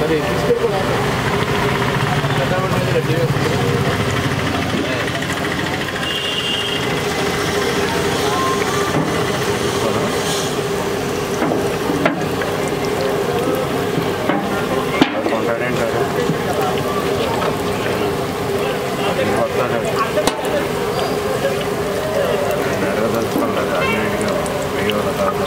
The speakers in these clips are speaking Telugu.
మరి తీసుకెళ్ళిపోదా రెడీ కొంటాడంటారు వస్తాడు అడగదలుచుకోలేదు అన్నిటిగా వెయ్యి వాళ్ళ తర్వాత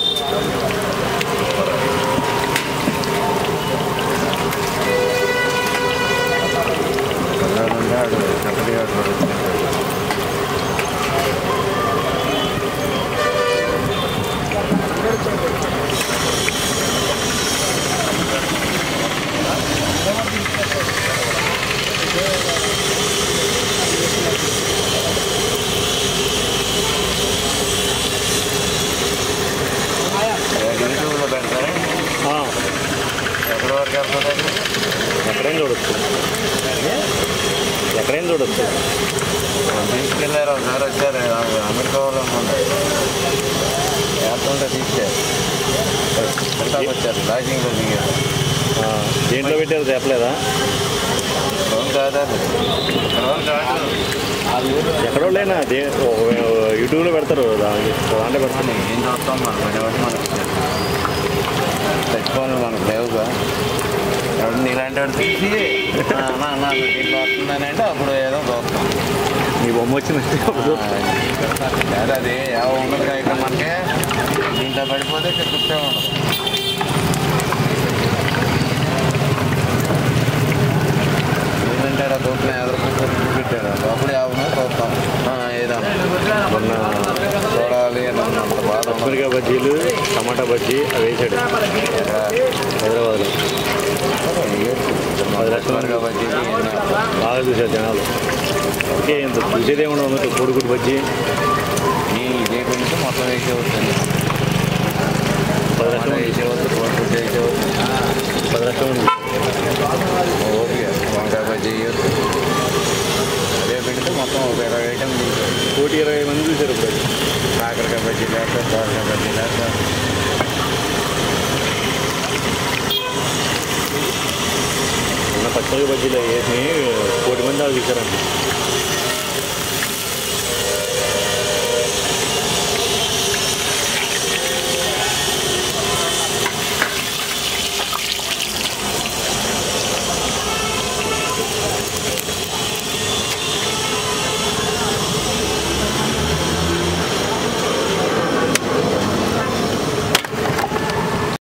పిల్లలుండే ఆడు చెప్పడిగా యూట్యూబ్లో పెడతారా ఎక్కడి వరకు వెళ్తుంది ఎక్కడైనా చూడొచ్చు ఎక్కడైనా చూడొచ్చు తీసుకెళ్ళారు ఒకసారి వచ్చారు అమెరికా వాళ్ళు అనుకుంటా వేస్తుంటే తీసుకెళ్ళారు ఎంతకు వచ్చారు లాజింగ్లో దిగారు ఆ, దేంట్లో పెట్టారు చెప్పలేదా ఫోన్ కాదు అది ఫోన్ కాదు ఎక్కడో లేనా దే ఓ- ఓ- యూట్యూబ్లో పెడతారు దానికి దాంట్లో పెడతాను మనం ఏం చూస్తాం మనం పని ఒకటి మనకి తెచ్చుకోవాలి మనకు లేవుగా ఎవడు నీలాంటి వాడు తీసి "ఆ, అన్న అన్న అసలు దీంట్లో వస్తుందని అంటే అప్పుడు ఏదో చూస్తాం నీ బొమ్మ వచ్చిందంటే అప్పుడు అదే అది ఏవో ఉండదు కదా ఇక్కడ మనకి దీంట్లో పడిపోతే ఇక్కడ గుర్తే ఉండదు ఏంటంటే ఆ దూరం ఎదురు పెట్టారు లోపల యాభై చూస్తాం ఆ, ఏదన్నా మొన్న చూడాలి అన్నంత బాధ ఉండదు. పచ్చిమిరకాయ బజ్జీలు టమాటా బజ్జీ అవి వేసాడు హైదరాబాద్లో పది లక్షల పచ్చిమిరపకాయ బజ్జీలు ఇవన్నీ వస్తాయి. బాగా చూశారు జనాలు ఓకే ఇంత చూసేదేమన్నా ఉంది కోడిగుడ్డు బజ్జీ ఈ ఇదే పిండితో మొత్తం వేసేవచ్చు పది లక్షలు ఉంది. వేసేవచ్చు కోడిగుడ్డు వేసేవచ్చు పది లక్షలు ఉంది ఓకే వంకాయ బజ్జీ వేయవచ్చు అదే పిండితో మొత్తం ఒక ఇరవై ఐటమ్ తీసేవచ్చు కోటి ఇరవై మంది చూశారు ఇప్పుడు కాకరకాయ బజ్జీ లేక దోసకాయ బజ్జీ లేక ఉన్న పచ్చిమిరకాయ బజ్జీలు వేసి కోటి మంది దాకా చూశారండి